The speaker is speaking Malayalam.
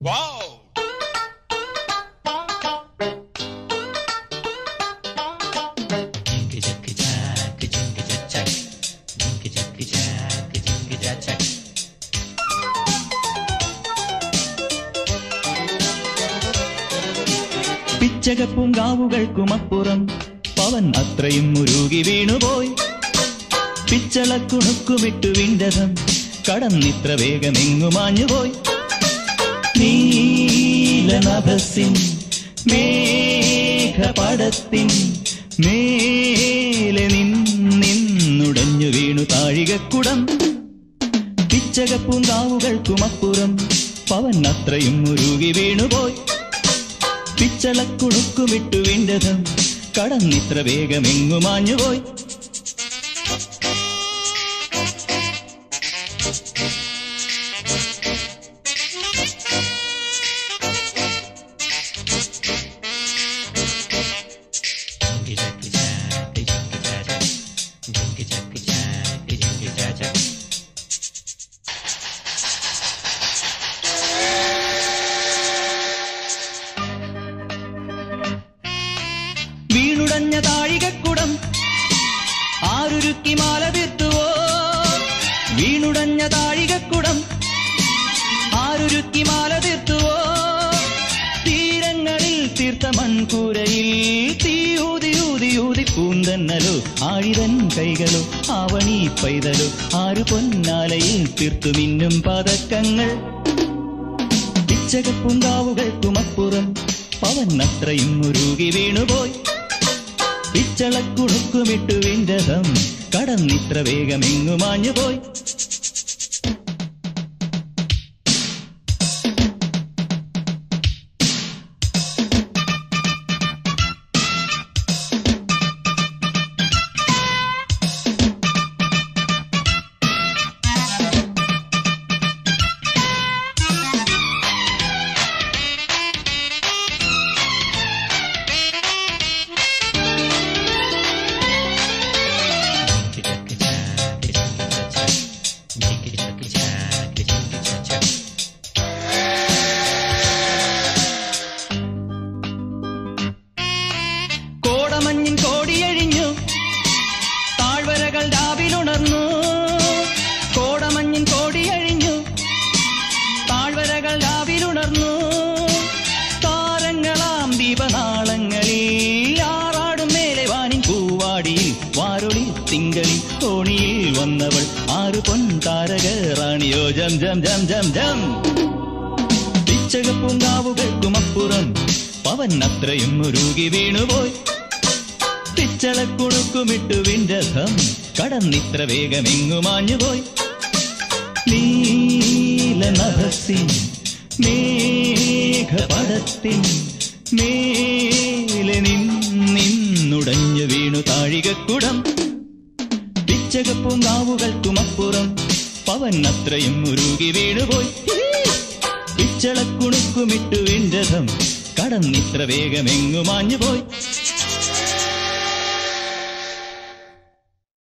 Wow! പിച്ചകപ്പൂങ്കാവുകൾക്കുമപ്പുറം പവൻ അത്രയും മുരുകി വീണുപോയി പിച്ചളക്കുണുക്കുമിട്ടു വിണ്ടതം കടന്നിത്ര വേഗമെങ്ങുമാഞ്ഞുപോയി നീലനഭസിൻ മേഘപടത്തിൻ മേലെ നിന്നുടഞ്ഞു വീണു താഴികക്കുടം പിച്ചകപ്പൂങ്കാവുകൾക്കുമപ്പുറം പവൻ അത്രയും മുരുകി വീണുപോയി പിച്ചളക്കുണുക്കുമിട്ടു വിണ്ടതം കടന്നിത്ര വേഗമെങ്ങുമാഞ്ഞുപോയി വീണുടഞ്ഞ താഴികക്കുടം ആരുരുക്കി മാല തീർത്തുവോ വീണുടഞ്ഞ താഴികക്കുടം ആരുരുക്കി മാല തീർത്തുവോ തീരങ്ങളിൽ തീർത്ത മൺകൂരയിൽ തീയൂതി ഊതി ഊതി പൂന്തന്നലോ ആഴിതൻ കൈകളോ ആവണി പൈതലോ ആരു പൊന്നാലയിൽ തീർത്തു മിന്നും പതക്കങ്ങൾ പിച്ചകപ്പൂങ്കാവുകൾക്കുമപ്പുറം പവൻ അത്രയും മുരുകി വീണുപോയി പിച്ചളക്കുണുക്കുമിട്ടു വിണ്ടതം കടന്നിത്ര വേഗമെങ്ങുമാഞ്ഞുപോയി കോടമഞ്ഞിൻ കോടിയഴിഞ്ഞു താഴ്വരകൾ രാവിലുണർന്നു കോടമഞ്ഞിൻ കോടിയഴിഞ്ഞു താഴ്വരകൾ രാവിലുണർന്നു താരങ്ങളാം ദീപനാളങ്ങളിൽ ആറാടും മേലെ വാനിൻ പൂവാടിയിൽ വാരൊളി തിങ്കളിൽ തോണിയിൽ വന്നവൾ ആറു പൊൻ താരക റാണിയോ ജം ജം ജം ജം ജം പിച്ചകപ്പൂങ്കാവുകൾക്കുമപ്പുറം പവൻ അത്രയും മുരുകി വീണുപോയി പിച്ചളക്കുണുക്കുമിട്ടു വിണ്ടധം കടന്നിത്ര വേഗമെങ്ങുമാഞ്ഞുപോയി നീലനഭസിൻ മേഘപടത്തിൻ മേലെ നിന്നുടഞ്ഞു വീണു താഴികക്കുടം പിച്ചകപ്പൂങ്കാവുകൾക്കുമപ്പുറം പവൻ അത്രയും മുരുകി വീണുപോയി പിച്ചളക്കുണുക്കുമിട്ടു വിണ്ടധം കടന്നിത്ര വേഗമെങ്ങുമാഞ്ഞുപോയി